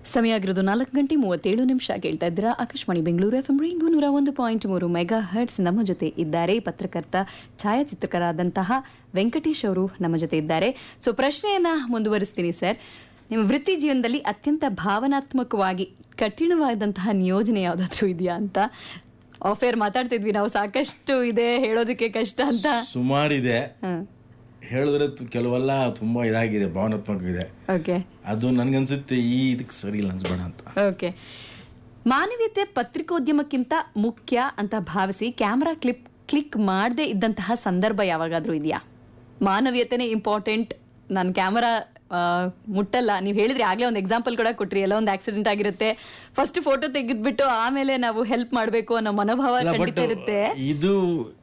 ಸಮಯ ಆಗಿರೋದು ನಾಲ್ಕು ಗಂಟೆ ಮೂವತ್ತೇಳು ನಿಮಿಷ ಕೇಳ್ತಾ ಇದ್ದೀರಾ Akashvani Bengaluru F M rainbow ನೂರ ಒಂದು ಪಾಯಿಂಟ್ ಮೂರು ಮೆಗಾ ಹರ್ಟ್ಸ್ ನಮ್ಮ ಜೊತೆ ಇದ್ದಾರೆ ಪತ್ರಕರ್ತ ಛಾಯಾಚಿತ್ರಕರಾದಂತಹ ವೆಂಕಟೇಶ್ ಅವರು ನಮ್ಮ ಜೊತೆ ಇದ್ದಾರೆ ಸೊ ಪ್ರಶ್ನೆಯನ್ನ ಮುಂದುವರಿಸ್ತೀನಿ ಸರ್ ನಿಮ್ಮ ವೃತ್ತಿ ಜೀವನದಲ್ಲಿ ಅತ್ಯಂತ ಭಾವನಾತ್ಮಕವಾಗಿ ಕಠಿಣವಾದಂತಹ ನಿಯೋಜನೆ ಯಾವುದಾದ್ರೂ ಇದೆಯಾ ಅಂತ ಆಫೇರ್ ಮಾತಾಡ್ತಿದ್ವಿ ನಾವು ಸಾಕಷ್ಟು ಇದೆ ಹೇಳೋದಕ್ಕೆ ಕಷ್ಟ ಅಂತ ಸುಮಾರಿದೆ ಹ ಹೇಳಿದ್ರೆ ತು- ಕೆಲವೆಲ್ಲ ತುಂಬ ಇದಾಗಿದೆ ಭಾವನಾತ್ಮಕ ಇದೆ ಓಕೆ ಅದು ನನಗನ್ಸುತ್ತೆ ಈ ಇದಕ್ಕೆ ಸರಿ ಇಲ್ಲ ಅನ್ಸ್ಬೇಡ ಅಂತ ಓಕೆ ಮಾನವೀಯತೆ ಪತ್ರಿಕೋದ್ಯಮಕ್ಕಿಂತ ಮುಖ್ಯ ಅಂತ ಭಾವಿಸಿ ಕ್ಯಾಮ್ರಾ ಕ್ಲಿಪ್ ಕ್ಲಿಕ್ ಮಾಡದೇ ಇದ್ದಂತಹ ಸಂದರ್ಭ ಯಾವಾಗಾದ್ರೂ ಇದೆಯಾ ಮಾನವೀಯತೆನೇ ಇಂಪಾರ್ಟೆಂಟ್ ನಾನು ಕ್ಯಾಮರಾ ಮುಟ್ಟಲ್ಲ ನೀವು ಹೇಳಿದ್ರಿ ಆಗ್ಲೇ ಒಂದು ಎಕ್ಸಾಂಪಲ್ ಕೂಡ ಕೊಟ್ರಿ ಎಲ್ಲ ಒಂದು ಆಕ್ಸಿಡೆಂಟ್ ಆಗಿರುತ್ತೆ ಫಸ್ಟ್ ಫೋಟೋ ತೆಗೆದ್ಬಿಟ್ಟು ಆಮೇಲೆ ನಾವು ಹೆಲ್ಪ್ ಮಾಡಬೇಕು ಅನ್ನೋ ಮನೋಭಾವ ಇಲ್ಲ ಖಂಡಿತ ಬಟ್ ಇರುತ್ತೆ ಇದು